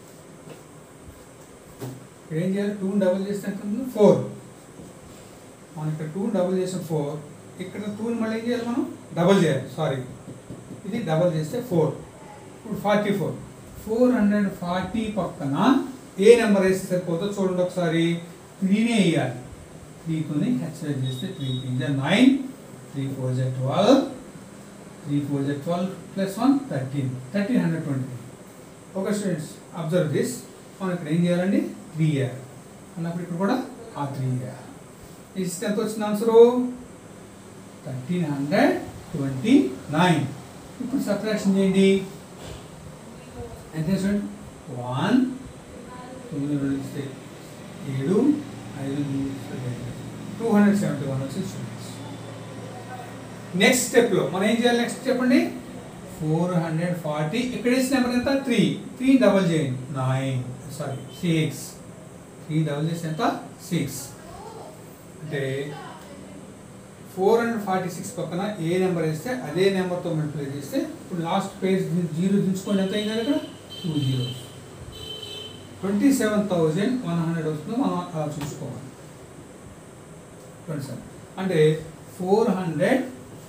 ఇక్కడ ఏం చేయాలి టూ డబుల్ చేస్తే ఎంత ఉంది ఫోర్ మనం ఇక్కడ టూ డబుల్ చేసిన ఫోర్ ఇక్కడ టూని మళ్ళీ ఏం చేయాలి మనం డబుల్ చేయాలి సారీ ఇది డబుల్ చేస్తే ఫోర్ ఇప్పుడు forty four four hundred forty పక్కన ఏ నెంబర్ వేస్తే సరిపోతుందో చూడండి ఒకసారి త్రీనే వేయాలి త్రీతోని హెచ్ఐడ్ చేస్తే three three nine three four జెడ్ ట్వెల్వ్ త్రీ ఫోర్ జెడ్ twelve plus one thirteen thirteen hundred twenty okay students observe this మనం ఇక్కడ ఏం చేయాలండి త్రీ ఇయర్ అన్నప్పుడు ఇక్కడ కూడా ఆ త్రీ ఇయర్ ఇస్తే ఎంత వచ్చింది answer thirteen hundred twenty nine ఇప్పుడు సబ్ట్రాక్షన్ చేయండి ఎంత చూడండి వన్ తొమ్మిది రెండు ఇస్తే ఏడు ఐదు టూ హండ్రెడ్ సెవెంటీ వన్ వచ్చి స్టూడెంట్స్ నెక్స్ట్ స్టెప్లో మనం ఏం చేయాలి నెక్స్ట్ చెప్పండి ఫోర్ హండ్రెడ్ ఫార్టీ ఇక్కడ వేసిన నెంబర్ ఎంత త్రీ త్రీ డబల్ చేయండి nine sorry six three double చేసి ఎంత సిక్స్ అంటే ఫోర్ హండ్రెడ్ ఫార్టీ సిక్స్ పక్కన ఏ నెంబర్ వేస్తే అదే నెంబర్తో మల్టిప్లై చేస్తే ఇప్పుడు లాస్ట్ పేజ్ జీరో దించుకోండి ఎంత అయింది ఇక్కడ two zeros twenty seven thousand one hundred వస్తుందో మనం అలా చూసుకోవాలి ట్వంటీ సెవెన్ అంటే four hundred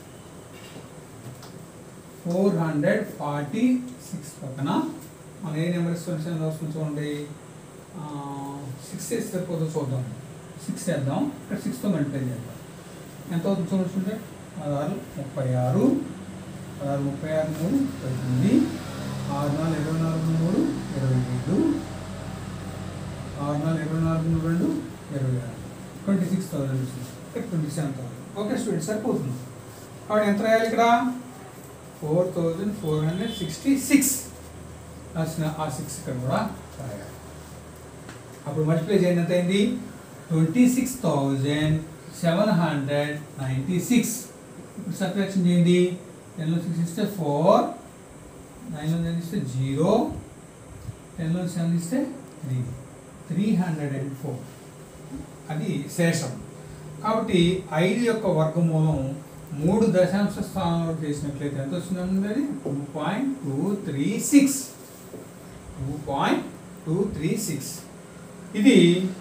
four hundred forty six పక్కన మనం ఏ నెంబర్ ట్వంటీ సెవెన్ వస్తుంది చూడండి సిక్స్ వేస్తే సరిపోతుందో చూద్దాం సిక్స్ వేద్దాం ఇక్కడ సిక్స్తో మల్టిప్లై చేద్దాం ఎంత అవుతుంది చూడండి పదహారు ముప్పై ఆరు పదహారు ముప్పై ఆరు మూడు పద్దెనిమిది ఆరు నాలుగు ఇరవై నాలుగు మూడు ఇరవై ఏడు ఆరు నాలుగు ఇరవై నాలుగు రెండు ఇరవై ఆరు ట్వంటీ సిక్స్ థౌసండ్ ఇక్కడ twenty seven thousand okay student సరిపోతుంది కాబట్టి ఎంత రాయాలి ఇక్కడ four thousand four hundred sixty six రాసిన ఆ సిక్స్ ఇక్కడ కూడా రాయాలి అప్పుడు మల్టిప్లై చేయండి ఎంత అయింది twenty six thousand seven hundred ninety six ఇప్పుడు సబ్ట్రాక్షన్ చేయండి టెన్లో సిక్స్ ఇస్తే ఫోర్ నైన్లో నైన్ ఇస్తే జీరో టెన్లో సెవెన్ ఇస్తే three three hundred and four అది శేషం కాబట్టి ఐదు యొక్క వర్గమూలం మూడు దశాంశ స్థానంలో చేసినట్లయితే ఎంత వస్తుందండి అది two point two three six two point two three six ఇది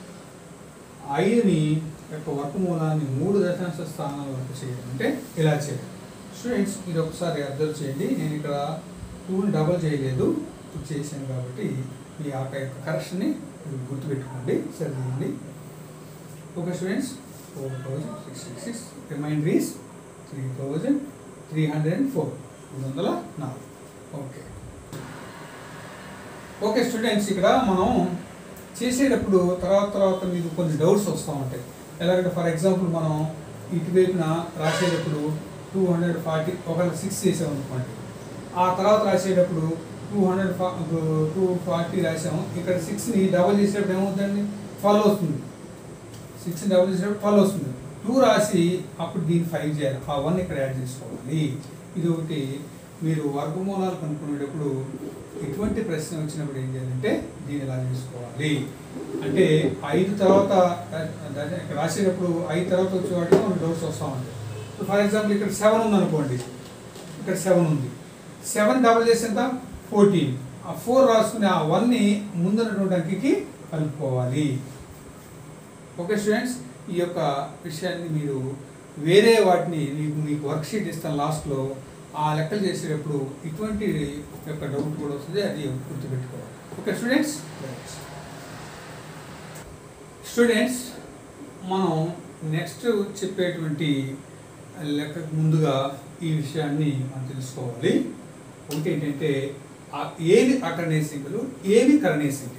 ఐదుని యొక్క వర్గమూలాన్ని మూడు దశాంశ స్థానాల వరకు చేయాలి అంటే ఇలా చేయాలి స్టూడెంట్స్ ఇది ఒకసారి అబ్జర్వ్ చేయండి నేను ఇక్కడ టూని డబల్ చేయలేదు టూ చేశాను కాబట్టి ఈ ఆ యొక్క కరెక్షన్ని మీరు గుర్తుపెట్టుకోండి సరిదిద్దండి okay students four thousand six six six remainder is three thousand three hundred and four మూడు వందల నాలుగు ఓకే ఓకే స్టూడెంట్స్ ఇక్కడ మనం చేసేటప్పుడు తర్వాత తర్వాత మీకు కొన్ని డౌట్స్ వస్తూ ఉంటాయి ఎలాగంటే ఫర్ ఎగ్జాంపుల్ మనం ఇటువైపున రాసేటప్పుడు టూ హండ్రెడ్ ఫార్టీ ఒకవేళ సిక్స్ చేసాం అనుకోండి ఆ తర్వాత రాసేటప్పుడు టూ హండ్రెడ్ టూ ఫార్టీ రాసాము ఇక్కడ సిక్స్ని డబల్ చేసేటప్పుడు ఏమవుతుందండి ట్వెల్వ్ వస్తుంది సిక్స్ డబల్ చేసేటప్పుడు ట్వెల్వ్ వస్తుంది టూ రాసి అప్పుడు దీన్ని ఫైవ్ చేయాలి ఆ వన్ ఇక్కడ యాడ్ చేసుకోవాలి ఇది ఒకటి మీరు వర్గమూలాలు కనుక్కునేటప్పుడు ఎటువంటి ప్రశ్న వచ్చినప్పుడు ఏం చేయాలంటే దీన్ని ఇలా చేసుకోవాలి అంటే ఐదు తర్వాత ద- ఇక్కడ రాసేటప్పుడు ఐదు తర్వాత వచ్చే వాటిలో మనకు డౌట్స్ వస్తూ ఉంటాయి ఫర్ ఎగ్జాంపుల్ ఇక్కడ సెవెన్ ఉంది అనుకోండి ఇక్కడ సెవెన్ ఉంది సెవెన్ డబల్ చేసి ఎంత ఫోర్టీన్ ఆ ఫోర్ రాసుకుని ఆ వన్ని ముందున్నటువంటి అంకికి కలుపుకోవాలి ఓకే స్టూడెంట్స్ ఈ యొక్క విషయాన్ని మీరు వేరే వాటిని మీకు మీకు వర్క్షీట్ ఇస్తాను లాస్ట్లో ఆ లెక్కలు చేసేటప్పుడు ఇటువంటి యొక్క డౌట్ కూడా వస్తుంది అది గుర్తుపెట్టుకోవాలి ఓకే స్టూడెంట్స్ స్టూడెంట్స్ మనం నెక్స్ట్ చెప్పేటువంటి లెక్కకు ముందుగా ఈ విషయాన్ని మనం తెలుసుకోవాలి ఒకటి ఏంటంటే ఆ ఏవి అకరణీయ సంఖ్యలు ఏవి కరణీయ సంఖ్యలు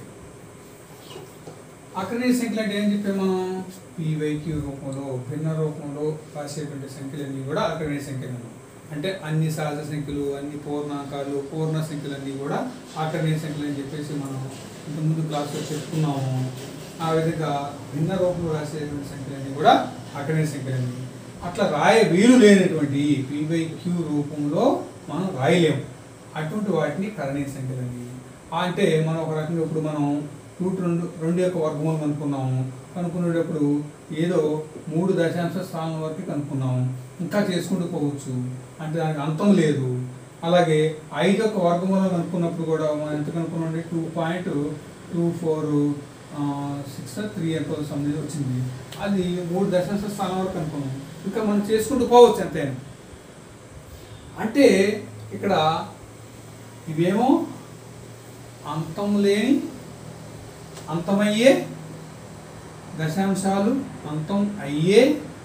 అకరణీయ సంఖ్యలు అంటే ఏం చెప్పాము మనం పీవైక్యూ రూపంలో భిన్న రూపంలో రాసేటువంటి సంఖ్యలన్నీ కూడా అకరణీయ సంఖ్యలు అన్నాం. అంటే అన్ని సహజ సంఖ్యలు అన్ని పూర్ణాంకాలు పూర్ణ సంఖ్యలు అన్నీ కూడా అకరణీయ సంఖ్యలు అని చెప్పేసి మనం ఇంతకుముందు క్లాస్లో చెప్పుకున్నాము ఆ విధంగా భిన్న రూపంలో రాసేటువంటి సంఖ్యలన్నీ కూడా అకరణీయ సంఖ్యలన్నీ అట్లా రాయ వీలు లేనటువంటి పీ బై క్యూ రూపంలో మనం రాయలేము అటువంటి వాటిని కరణీయ సంఖ్యలని అంటే మనం ఒక రకంగా ఇప్పుడు మనం రూట్ రెండు రెండు యొక్క వర్గమూలం అనుకున్నాము కనుక్కునేటప్పుడు ఏదో మూడు దశాంశ స్థానం వరకు కనుక్కున్నాము ఇంకా చేసుకుంటూ పోవచ్చు అంటే దానికి అంతం లేదు అలాగే ఐదు యొక్క వర్గమూలం అనుకున్నప్పుడు కూడా మనం ఎంత కనుక్కున్నాం two point two four six three ఎంతో సంబంధించి వచ్చింది అది మూడు దశాంశ స్థానం వరకు అనుకున్నాం ఇంకా మనం చేసుకుంటూ పోవచ్చు అంతేనా అంటే ఇక్కడ ఇవేమో అంతం లేని అంతమయ్యే దశాంశాలు అంతం అయ్యే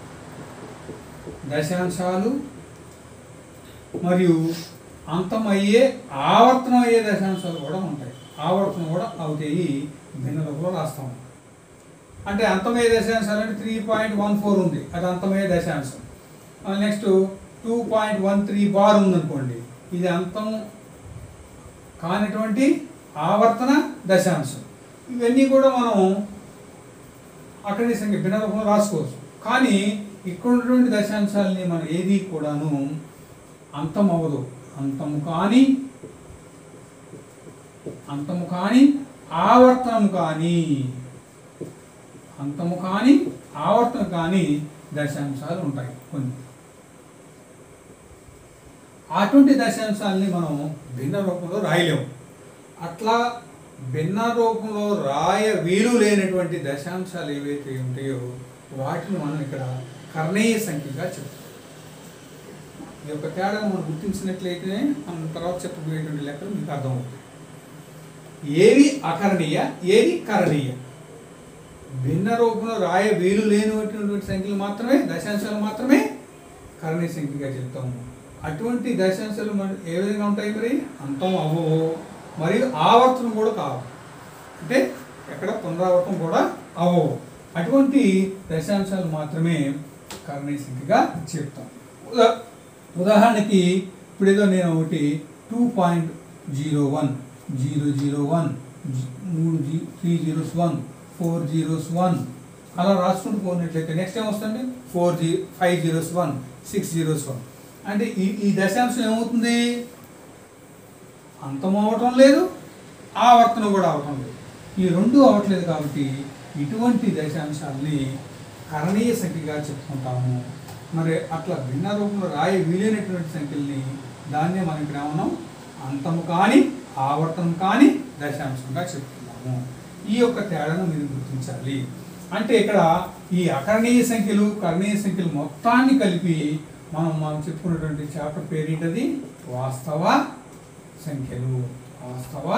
దశాంశాలు మరియు అంతమయ్యే ఆవర్తనం అయ్యే దశాంశాలు కూడా ఉంటాయి ఆవర్తనం కూడా అవుతాయి భిన్న రూపంలో రాస్తాం అంటే అంతమయ్యే దశాంశాలు అంటే త్రీ పాయింట్ వన్ ఫోర్ ఉంది అది అంతమయ్యే దశాంశం next two point one three bar ఉందనుకోండి ఇది అంతం కానిటువంటి ఆవర్తన దశాంశం ఇవన్నీ కూడా మనం అక్కడి సంఖ్య భిన్న రూపంలో రాసుకోవచ్చు కానీ ఇక్కడ ఉన్నటువంటి దశాంశాలని మనం ఏది కూడాను అంతం అవ్వదు అంతము కాని అంతము కాని ఆవర్తనము కానీ అంతము కాని ఆవర్తనం కాని దశాంశాలు ఉంటాయి కొన్ని అటువంటి దశాంశాలని మనం భిన్న రూపంలో రాయలేము అట్లా భిన్న రూపంలో రాయ వీలు లేనటువంటి దశాంశాలు ఏవైతే ఉంటాయో వాటిని మనం ఇక్కడ కర్ణీయ సంఖ్యగా చెప్తాం ఈ యొక్క తేడా మనం గుర్తించినట్లయితే మనం తర్వాత చెప్పబోయేటువంటి లెక్కలు మీకు అర్థమవుతాయి ఏవి అకరణీయ ఏది కరణీయ భిన్న రూపంలో రాయ వీలు లేనటువంటి సంఖ్యలు మాత్రమే దశాంశాలు మాత్రమే కరణీయ సంఖ్యగా చెప్తాము అటువంటి దశాంశాలు మన ఏ విధంగా ఉంటాయి మరి అంతం అవ్వవు మరియు ఆవర్తనం కూడా కావు అంటే ఎక్కడ పునరావర్తనం కూడా అవ్వవు అటువంటి దశాంశాలు మాత్రమే కరణీయ సంఖ్యగా చెప్తాం ఉదా ఉదాహరణకి ఇప్పుడు ఏదో నేను ఒకటి two point zero one zero zero one మూడు జీ three zeros one four zeros one అలా రాసుకుంటూ పోయినట్లయితే నెక్స్ట్ ఏం వస్తుంది ఫోర్ జీ five zeros one six zeros one అంటే ఈ ఈ దశాంశం ఏమవుతుంది అంతం అవ్వటం లేదు ఆవర్తనం కూడా అవటం లేదు ఈ రెండు అవ్వట్లేదు కాబట్టి ఇటువంటి దశాంశాలని కరణీయ సంఖ్యగా చెప్పుకుంటాము మరి అట్లా భిన్న రూపంలో రాయ వీలైనటువంటి సంఖ్యల్ని దాన్నే మనం ఇక్కడ ఏమన్నాం అంతము కానీ ఆవర్తనం కానీ దశాంశంగా చెప్తున్నాము ఈ యొక్క తేడాను మీరు గుర్తించాలి అంటే ఇక్కడ ఈ అకరణీయ సంఖ్యలు కరణీయ సంఖ్యలు మొత్తాన్ని కలిపి మనం మనం చెప్పుకున్నటువంటి చాప్టర్ పేరు ఏంటది వాస్తవ సంఖ్యలు వాస్తవ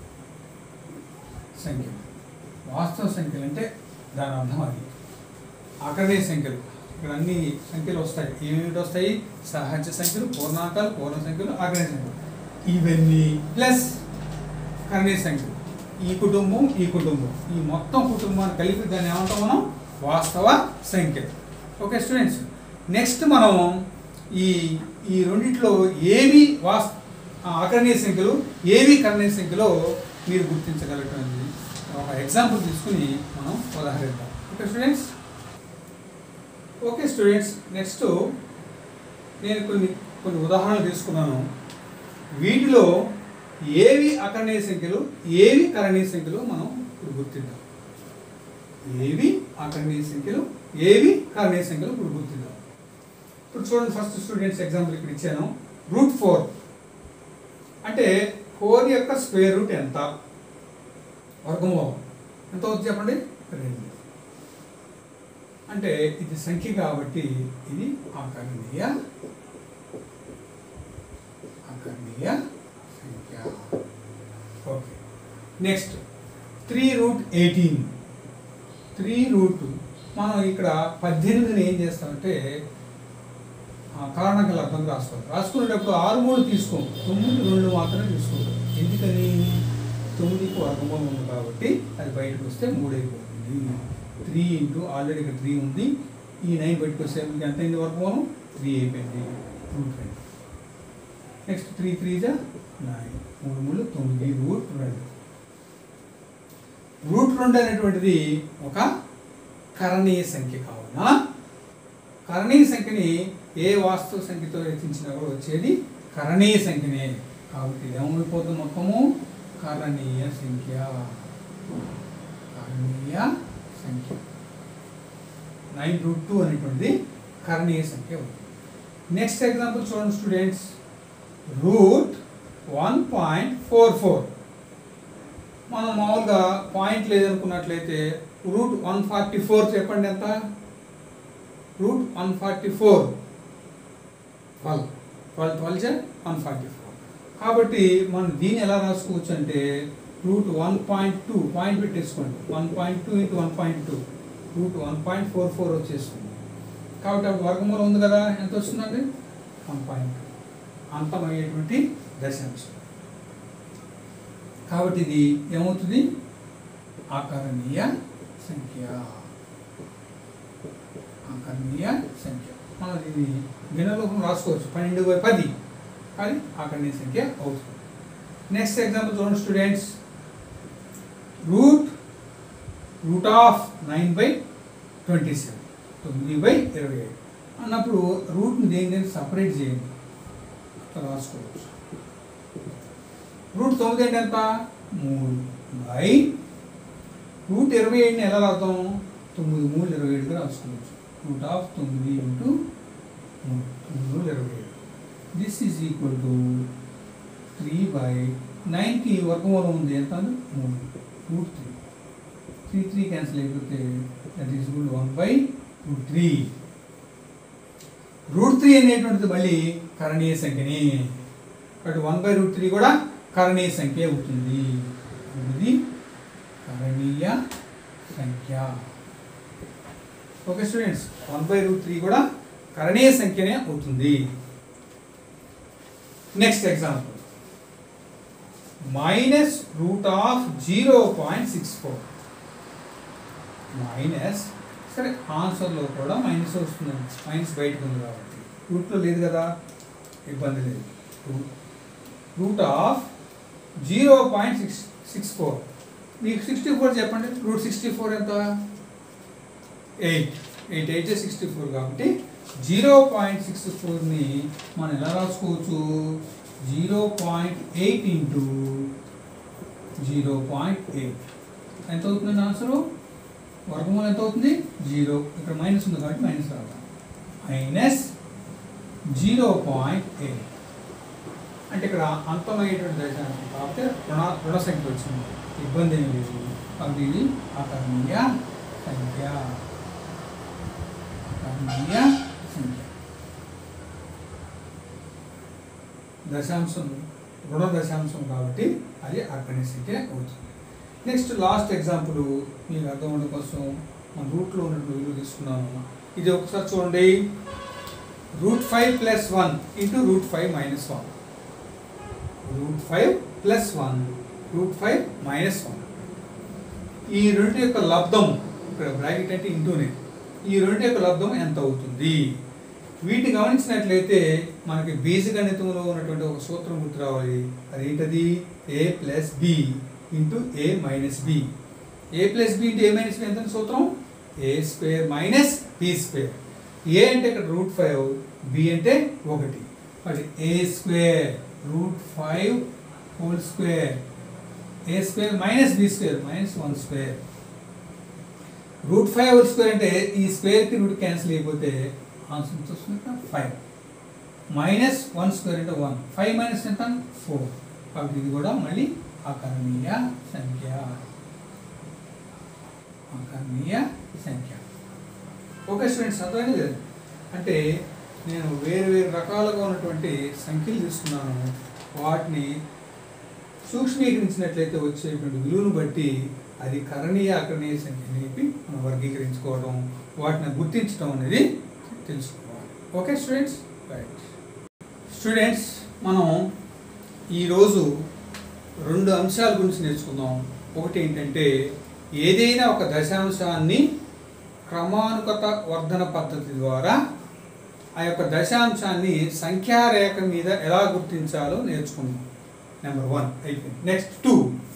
సంఖ్యలు వాస్తవ సంఖ్యలు అంటే దాని అర్థం అది అకరణీయ సంఖ్యలు ఇక్కడ అన్ని సంఖ్యలు వస్తాయి ఏమిటి వస్తాయి సహజ సంఖ్యలు పూర్ణాంకాలు పూర్ణ సంఖ్యలు అకరణీయ సంఖ్యలు ఇవన్నీ ప్లస్ కరణీయ సంఖ్యలు ఈ కుటుంబం ఈ కుటుంబం ఈ మొత్తం కుటుంబాన్ని కలిపి దాన్ని ఏమంటాం మనం వాస్తవ సంఖ్య ఓకే స్టూడెంట్స్ నెక్స్ట్ మనం ఈ ఈ రెండిట్లో ఏవి వాస్ ఆ, అకరణీయ సంఖ్యలు ఏవి కరణీయ సంఖ్యలో మీరు గుర్తించగలటువంటి ఒక ఎగ్జాంపుల్ తీసుకుని మనం ఉదాహరిద్దాం okay students okay students next నేను కొన్ని కొన్ని ఉదాహరణలు తీసుకున్నాను వీటిలో ఏవి అకరణీయ సంఖ్యలు ఏవి కరణీయ సంఖ్యలు మనం ఇప్పుడు గుర్తిద్దాం ఏవి అకరణీయ సంఖ్యలు ఏవి కరణీయ సంఖ్యలు ఇప్పుడు గుర్తిద్దాం ఇప్పుడు చూడండి ఫస్ట్ స్టూడెంట్స్ ఎగ్జాంపుల్ ఇక్కడ ఇచ్చాను రూట్ ఫోర్ అంటే ఫోర్ యొక్క స్క్వేర్ రూట్ ఎంత వర్గమూలం ఎంత అవుతుంది చెప్పండి రెండు అంటే ఇది సంఖ్య కాబట్టి ఇది ఆకరణీయ ఆకరణీయ సంఖ్య okay next three root eighteen three root మనం ఇక్కడ పద్దెనిమిదిని ఏం చేస్తామంటే ఆ, కారణాంకాల అర్థం రాసుకోవాలి రాసుకునేటప్పుడు ఆరు మూడు తీసుకోం తొమ్మిది రెండు మాత్రమే తీసుకుంటాం ఎందుకని తొమ్మిదికి వర్గమూలం ఉంది కాబట్టి అది బయటకు వస్తే మూడు అయిపోతుంది త్రీ ఇంటూ ఆల్రెడీ ఇక్కడ త్రీ ఉంది ఈ నైన్ బయటకు వస్తే మీకు ఎంత అయింది వర్గమూలం త్రీ అయిపోయింది రూట్ రెండు నెక్స్ట్ త్రీ త్రీ జా నైన్ మూడు మూడు తొమ్మిది రూట్ రెండు రూట్ రెండు అనేటువంటిది ఒక కరణీయ సంఖ్య కావున కరణీయ సంఖ్యని ఏ వాస్తవ సంఖ్యతో రచించినా కూడా వచ్చేది కరణీయ సంఖ్యనే కాబట్టి ఇది ఏమైపోతుంది మొత్తము కరణీయ సంఖ్య కరణీయ సంఖ్య నైన్ రూట్ టూ అనేటువంటిది కరణీయ సంఖ్య అవుతుంది నెక్స్ట్ ఎగ్జాంపుల్ చూడండి students root one point four four మనం మామూలుగా పాయింట్ లేదనుకున్నట్లయితే రూట్ వన్ ఫార్టీ ఫోర్ చెప్పండి ఎంత root one forty four twelve twelve twelve చే వన్ ఫార్టీ ఫోర్ కాబట్టి మనం దీన్ని ఎలా రాసుకోవచ్చు అంటే root one point two point పెట్టేసుకోండి one point two into one point two root one point four four వచ్చేస్తుంది కాబట్టి అప్పుడు వర్గమూలం ఉంది కదా ఎంత వస్తుందండి వన్ పాయింట్ టూ అంతమయ్యేటువంటి దశాంశం కాబట్టి ఇది ఏమవుతుంది ఆకరణీయ సంఖ్య ఆకరణీయ సంఖ్య మనం దీన్ని భిన్నరూపం రాసుకోవచ్చు పన్నెండు బై పది అది ఆకరణీయ సంఖ్య అవుతుంది నెక్స్ట్ ఎగ్జాంపుల్ చూడండి students root root of nine by twenty seven తొమ్మిది బై ఇరవై ఐదు అన్నప్పుడు రూట్ని దేని దేని సపరేట్ చేయండి అట్లా రాసుకోవచ్చు రూట్ తొమ్మిది అంటే ఎంత మూడు బై రూట్ ఇరవై ఏడుని ఎలా రాద్దాం తొమ్మిది మూడు ఇరవై ఏడుగా రాసుకోవచ్చు రూట్ ఆఫ్ తొమ్మిది ఇంటూ మూడు తొమ్మిది మూడు ఇరవై ఏడు this is equal to three by నైన్కి వర్గమూలం ఉంది ఎంత మూడు root three three three cancel అయిపోతే that is root one by root three root three అనేటువంటిది మళ్ళీ కరణీయ సంఖ్యని కాబట్టి వన్ బై రూట్ త్రీ కూడా కరణీయ సంఖ్య అవుతుంది ఇది కరణీయ సంఖ్య okay students one by root three కూడా కరణీయ సంఖ్యనే అవుతుంది next example minus root of zero point six four minus సరే ఆన్సర్లో కూడా మైనస్ వస్తుందండి మైనస్ బయటకు ఉంది కాబట్టి రూట్లో లేదు కదా ఇబ్బంది లేదు root of zero point six six four మీకు సిక్స్టీ ఫోర్ చెప్పండి రూట్ సిక్స్టీ ఫోర్ ఎంత ఎయిట్ ఎయిట్ అయితే సిక్స్టీ ఫోర్ కాబట్టి జీరో పాయింట్ సిక్స్ ఫోర్ని మనం ఎలా రాసుకోవచ్చు zero point eight into zero point eight ఎంత అవుతుంది ఆన్సరు వర్గమూలం ఎంత అవుతుంది జీరో ఇక్కడ మైనస్ ఉంది కాబట్టి మైనస్ రావాలి మైనస్ జీరో పాయింట్ ఎయిట్ అంటే ఇక్కడ అంతమయ్యేటువంటి దశాంశం కాబట్టి రుణ రుణ సంఖ్య వచ్చింది ఇబ్బంది ఏం లేదు కాబట్టి ఇది అకర్ణీయ సంఖ్య అకర్ణీయ సంఖ్య దశాంశం రుణ దశాంశం కాబట్టి అది అకర్ణీయ సంఖ్య అవుతుంది నెక్స్ట్ లాస్ట్ ఎగ్జాంపుల్ మీకు అర్థం అవడం కోసం మన రూట్లో ఉన్నటువంటి విలువ తీసుకున్నాను ఇది ఒకసారి చూడండి root five plus one into root five minus one root five plus one root five minus one ఈ రెండు యొక్క లబ్ధం ఇక్కడ బ్రాకెట్ అంటే ఇంటూనే ఈ రెండు యొక్క లబ్ధం ఎంత అవుతుంది వీటిని గమనించినట్లయితే మనకి బీజగణితంలో ఉన్నటువంటి ఒక సూత్రం గుర్తు రావాలి అది ఏంటది A plus B into A minus B A plus B into A minus B ఎంత సూత్రం A square minus B square A అంటే ఇక్కడ రూట్ ఫైవ్ బి అంటే ఒకటి మరి A square root five whole square A square minus B square minus one square root five whole square అంటే ఈ స్క్వేర్కి రూట్ క్యాన్సిల్ అయిపోతే ఆన్సర్ ఎంత వస్తుంది ఫైవ్ మైనస్ వన్ స్క్వేర్ అంటే వన్ ఫైవ్ మైనస్ ఎంత ఫోర్ కాబట్టి ఇది కూడా మళ్ళీ అకర్ణీయ సంఖ్య అకర్ణీయ సంఖ్య ఓకే స్టూడెంట్స్ అర్థమైంది కదా అంటే నేను వేరు వేరు రకాలుగా ఉన్నటువంటి సంఖ్యలు తీసుకున్నాను వాటిని సూక్ష్మీకరించినట్లయితే వచ్చేటువంటి విలువను బట్టి అది కరణీయ అకరణీయ సంఖ్య అని చెప్పి మనం వర్గీకరించుకోవడం వాటిని గుర్తించడం అనేది తెలుసుకోవాలి ఓకే స్టూడెంట్స్ రైట్ స్టూడెంట్స్ మనం ఈరోజు రెండు అంశాల గురించి నేర్చుకుందాం ఒకటి ఏంటంటే ఏదైనా ఒక దశాంశాన్ని క్రమానుగత వర్ధన పద్ధతి ద్వారా ఆ యొక్క దశాంశాన్ని సంఖ్యారేఖ మీద ఎలా గుర్తించాలో నేర్చుకుందాం నెంబర్ వన్ అయిపోయింది నెక్స్ట్ టూ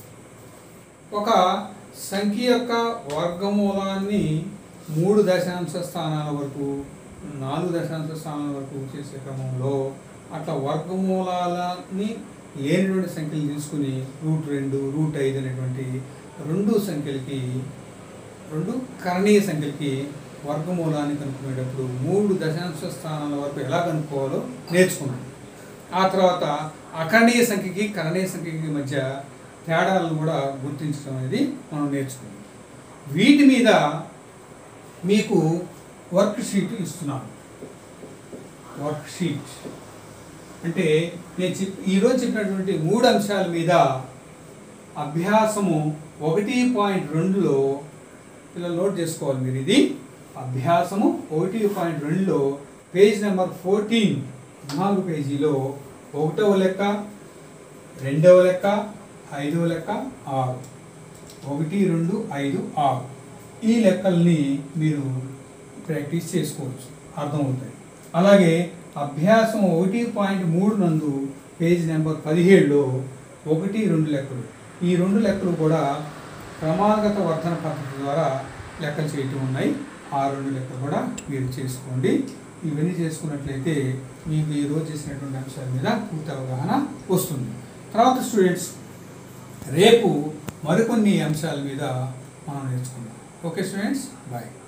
ఒక సంఖ్య యొక్క వర్గమూలాన్ని మూడు దశాంశ స్థానాల వరకు నాలుగు దశాంశ స్థానాల వరకు చేసే క్రమంలో అట్లా వర్గమూలాలని లేనటువంటి సంఖ్యలు తీసుకుని రూట్ రెండు రూట్ ఐదు అనేటువంటి రెండు సంఖ్యలకి రెండు కరణీయ సంఖ్యలకి వర్గమూలాన్ని కనుక్కునేటప్పుడు మూడు దశాంశ స్థానాల వరకు ఎలా కనుక్కోవాలో నేర్చుకున్నాం ఆ తర్వాత అకరణీయ సంఖ్యకి కరణీయ సంఖ్యకి మధ్య తేడాలను కూడా గుర్తించడం అనేది మనం నేర్చుకున్నాం వీటి మీద మీకు వర్క్ షీట్ ఇస్తున్నాను వర్క్ షీట్ అంటే నేను చెప్ ఈరోజు చెప్పినటువంటి మూడు అంశాల మీద అభ్యాసము ఒకటి పాయింట్ రెండులో ఇలా నోట్ చేసుకోవాలి మీరు ఇది అభ్యాసము ఒకటి పాయింట్ రెండులో పేజ్ నెంబర్ ఫోర్టీన్ నాలుగు పేజీలో ఒకటవ లెక్క రెండవ లెక్క ఐదవ లెక్క ఆరు ఒకటి రెండు ఐదు ఆరు ఈ లెక్కల్ని మీరు ప్రాక్టీస్ చేసుకోవచ్చు అర్థమవుతాయి అలాగే అభ్యాసం ఒకటి పాయింట్ మూడు నందు పేజ్ నెంబర్ పదిహేడులో ఒకటి రెండు లెక్కలు ఈ రెండు లెక్కలు కూడా క్రమాగత వర్ధన పద్ధతి ద్వారా లెక్కలు చేయటం ఉన్నాయి ఆ రెండు లెక్కలు కూడా మీరు చేసుకోండి ఇవన్నీ చేసుకున్నట్లయితే మీకు ఈ రోజు చేసినటువంటి అంశాల మీద పూర్తి అవగాహన వస్తుంది తర్వాత స్టూడెంట్స్ రేపు మరికొన్ని అంశాల మీద మనం నేర్చుకుందాం ఓకే స్టూడెంట్స్ బాయ్